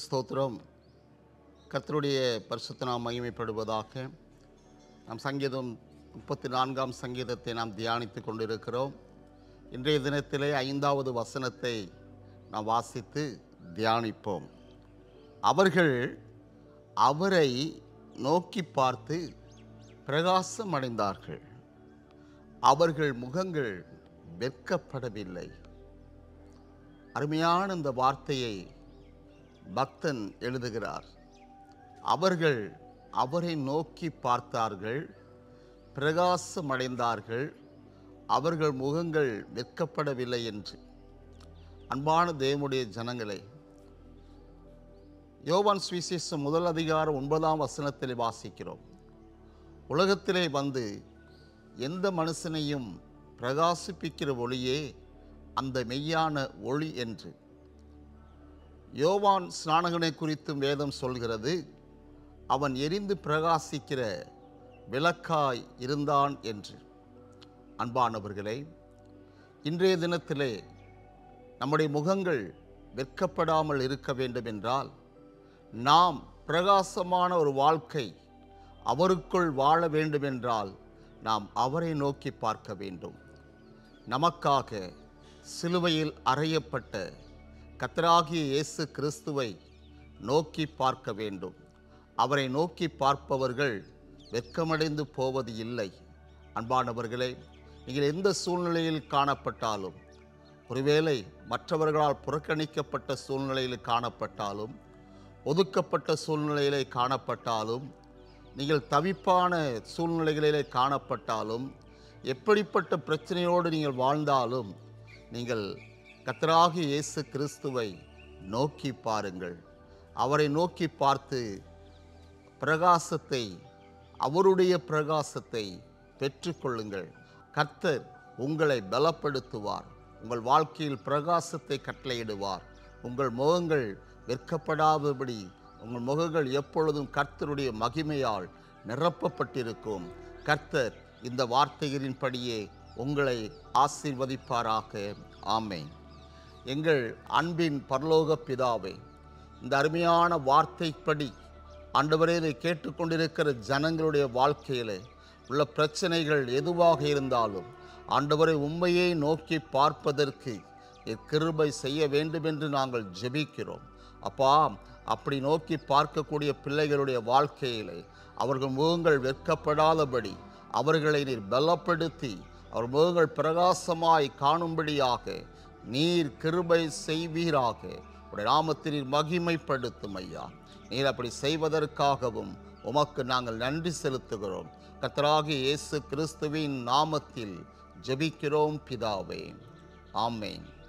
ஸ்தோத்திரம் கர்த்தருடைய பரிசுத்த நாம் மகிமைப்படுவதாக நாம் சங்கீதம் முப்பத்தி நான்காம் சங்கீதத்தை நாம் தியானித்து கொண்டிருக்கிறோம் இன்றைய தினத்திலே ஐந்தாவது வசனத்தை நாம் வாசித்து தியானிப்போம் அவர்கள் அவரை நோக்கி பார்த்து பிரகாசம் அடைந்தார்கள் அவர்கள் முகங்கள் வெட்கப்படவில்லை அருமையான இந்த வார்த்தையை பக்தன் எழுதுகிறார் அவர்கள் அவரை நோக்கி பார்த்தார்கள் பிரகாசமடைந்தார்கள் அவர்கள் முகங்கள் வெட்கப்படவில்லை என்று அன்பான தேவனுடைய ஜனங்களே யோவான் சுவிசேஷம் முதல் அதிகாரம் ஒன்பதாம் வசனத்தில் வாசிக்கிறோம் உலகத்திலே வந்து எந்த மனுஷனையும் பிரகாசிப்பிக்கிற ஒளியே அந்த மெய்யான ஒளி என்று யோவான் ஸ்நானகனை குறித்தும் வேதம் சொல்கிறது அவன் எரிந்து பிரகாசிக்கிற விளக்காய் இருந்தான் என்று அன்பானவர்களே இன்றைய தினத்திலே நம்முடைய முகங்கள் வெட்கப்படாமல் இருக்க வேண்டும் என்றால் நாம் பிரகாசமான ஒரு வாழ்க்கை அவருக்குள் வாழ வேண்டுமென்றால் நாம் அவரை நோக்கி பார்க்க வேண்டும் நமக்காக சிலுவையில் அறையப்பட்ட கத்தராகிய இயேசு கிறிஸ்துவை நோக்கி பார்க்க வேண்டும் அவரை நோக்கி பார்ப்பவர்கள் வெட்கமடைந்து போவது இல்லை அன்பானவர்களே நீங்கள் எந்த சூழ்நிலையில் காணப்பட்டாலும் ஒருவேளை மற்றவர்களால் புறக்கணிக்கப்பட்ட சூழ்நிலையில் காணப்பட்டாலும் ஒதுக்கப்பட்ட சூழ்நிலையிலே காணப்பட்டாலும் நீங்கள் தவிப்பான சூழ்நிலைகளிலே காணப்பட்டாலும் எப்படிப்பட்ட பிரச்சனையோடு நீங்கள் வாழ்ந்தாலும் நீங்கள் கத்தராகி இயேசு கிறிஸ்துவை நோக்கி பாருங்கள் அவரை நோக்கி பார்த்து பிரகாசத்தை அவருடைய பிரகாசத்தை பெற்றுக்கொள்ளுங்கள் கர்த்தர் உங்களை பலப்படுத்துவார் உங்கள் வாழ்க்கையில் பிரகாசத்தை கட்டளையிடுவார் உங்கள் முகங்கள் வெட்கப்படாதபடி உங்கள் முகங்கள் எப்பொழுதும் கர்த்தருடைய மகிமையால் நிரப்பப்பட்டிருக்கும் கர்த்தர் இந்த வார்த்தைகளின்படியே உங்களை ஆசீர்வதிப்பாராக ஆமேன் எங்கள் அன்பின் பரலோக பிதாவே இந்த அருமையான வார்த்தைப்படி ஆண்டவரே இதை கேட்டுக்கொண்டிருக்கிற ஜனங்களுடைய வாழ்க்கையில் உள்ள பிரச்சனைகள் எதுவாக இருந்தாலும் ஆண்டவரை உண்மையை நோக்கி பார்ப்பதற்கு கிருபை செய்ய வேண்டும் என்று நாங்கள் ஜெபிக்கிறோம் அப்பா அப்படி நோக்கி பார்க்கக்கூடிய பிள்ளைகளுடைய வாழ்க்கையிலே அவர்கள் முகங்கள் வெட்கப்படாதபடி அவர்களை நீர் பலப்படுத்தி அவர் முகங்கள் பிரகாசமாய் காணும்படியாக நீர் கிருபை செய்வீராக உடைய நாமத்தில் நீர் மகிமைப்படுத்தும் ஐயா நீர் அப்படி செய்வதற்காகவும் உமக்கு நாங்கள் நன்றி செலுத்துகிறோம் கத்தராகி இயேசு கிறிஸ்துவின் நாமத்தில் ஜெபிக்கிறோம் பிதாவே ஆமேன்